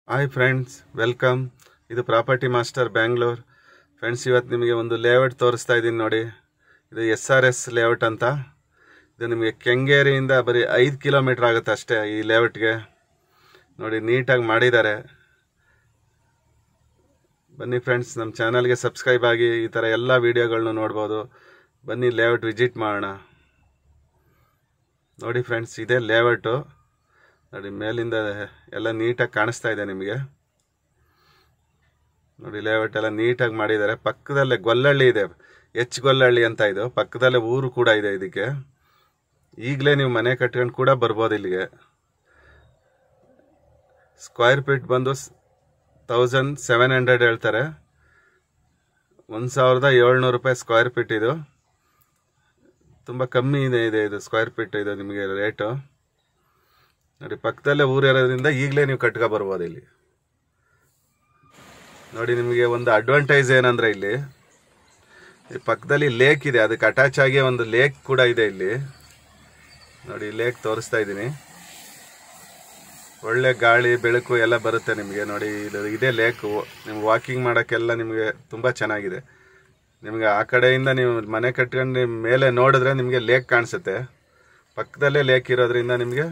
hi friends welcome ಇದು property master Bangalore friends ಇವತ್ತು ನಿಮಗೆ ಒಂದು ಲೇಔಟ್ ತೋರಿಸ್ತಾ ಇದ್ದೀನಿ ನೋಡಿ ಇದು ಎಸ್ ಆರ್ ಎಸ್ ಲೇಔಟ್ ಅಂತ ಇದು ನಿಮಗೆ ಕೆಂಗೇರಿಯಿಂದ ಬರೀ ಐದು ಕಿಲೋಮೀಟ್ರ್ ಆಗುತ್ತೆ ಅಷ್ಟೇ ಈ ಲೇಔಟ್ಗೆ ನೋಡಿ ನೀಟಾಗಿ ಮಾಡಿದ್ದಾರೆ ಬನ್ನಿ ಫ್ರೆಂಡ್ಸ್ ನಮ್ಮ ಚಾನಲ್ಗೆ ಸಬ್ಸ್ಕ್ರೈಬ್ ಆಗಿ ಈ ಥರ ಎಲ್ಲ ವೀಡಿಯೋಗಳನ್ನೂ ನೋಡ್ಬೋದು ಬನ್ನಿ ಲೇಔಟ್ ವಿಸಿಟ್ ಮಾಡೋಣ ನೋಡಿ ಫ್ರೆಂಡ್ಸ್ ಇದೇ ಲೇಔಟು ನೋಡಿ ಮೇಲಿಂದ ಎಲ್ಲ ನೀಟಾಗಿ ಕಾಣಿಸ್ತಾ ಇದೆ ನಿಮಗೆ ನೋಡಿ ಲೇಔಟ್ ಎಲ್ಲ ನೀಟಾಗಿ ಮಾಡಿದ್ದಾರೆ ಪಕ್ಕದಲ್ಲೇ ಗೊಲ್ಲಹಳ್ಳಿ ಇದೆ ಎಚ್ ಗೊಲ್ಲಹಳ್ಳಿ ಅಂತ ಇದು ಪಕ್ಕದಲ್ಲೇ ಊರು ಕೂಡ ಇದೆ ಇದಕ್ಕೆ ಈಗಲೇ ನೀವು ಮನೆ ಕಟ್ಕೊಂಡು ಕೂಡ ಬರ್ಬೋದು ಇಲ್ಲಿಗೆ ಸ್ಕ್ವೇರ್ ಫೀಟ್ ಬಂದು ತೌಸಂಡ್ ಸೆವೆನ್ ಹಂಡ್ರೆಡ್ ಹೇಳ್ತಾರೆ ಒಂದು ಸಾವಿರದ ಏಳ್ನೂರು ರೂಪಾಯಿ ಸ್ಕ್ವೇರ್ ಫೀಟ್ ಇದು ತುಂಬ ಕಮ್ಮಿ ಇದೆ ಇದೆ ಇದು ಸ್ಕ್ವೇರ್ ಫೀಟ್ ಇದು ನಿಮಗೆ ರೇಟು ನೋಡಿ ಪಕ್ಕದಲ್ಲೇ ಊರು ಇರೋದ್ರಿಂದ ಈಗಲೇ ನೀವು ಕಟ್ಕೊ ಬರ್ಬೋದು ಇಲ್ಲಿ ನೋಡಿ ನಿಮಗೆ ಒಂದು ಅಡ್ವಾಂಟೇಜ್ ಏನಂದ್ರೆ ಇಲ್ಲಿ ಈ ಪಕ್ಕದಲ್ಲಿ ಲೇಕ್ ಇದೆ ಅದಕ್ಕೆ ಅಟ್ಯಾಚ್ ಆಗಿ ಒಂದು ಲೇಕ್ ಕೂಡ ಇದೆ ಇಲ್ಲಿ ನೋಡಿ ಲೇಕ್ ತೋರಿಸ್ತಾ ಇದ್ದೀನಿ ಒಳ್ಳೆ ಗಾಳಿ ಬೆಳಕು ಎಲ್ಲ ಬರುತ್ತೆ ನಿಮಗೆ ನೋಡಿ ಇದು ಇದೇ ಲೇಕು ನಿಮ್ಗೆ ವಾಕಿಂಗ್ ಮಾಡೋಕ್ಕೆಲ್ಲ ನಿಮಗೆ ತುಂಬ ಚೆನ್ನಾಗಿದೆ ನಿಮಗೆ ಆ ಕಡೆಯಿಂದ ನೀವು ಮನೆ ಕಟ್ಕೊಂಡು ನಿಮ್ ಮೇಲೆ ನೋಡಿದ್ರೆ ನಿಮಗೆ ಲೇಕ್ ಕಾಣಿಸುತ್ತೆ ಪಕ್ಕದಲ್ಲೇ ಲೇಕ್ ಇರೋದ್ರಿಂದ ನಿಮಗೆ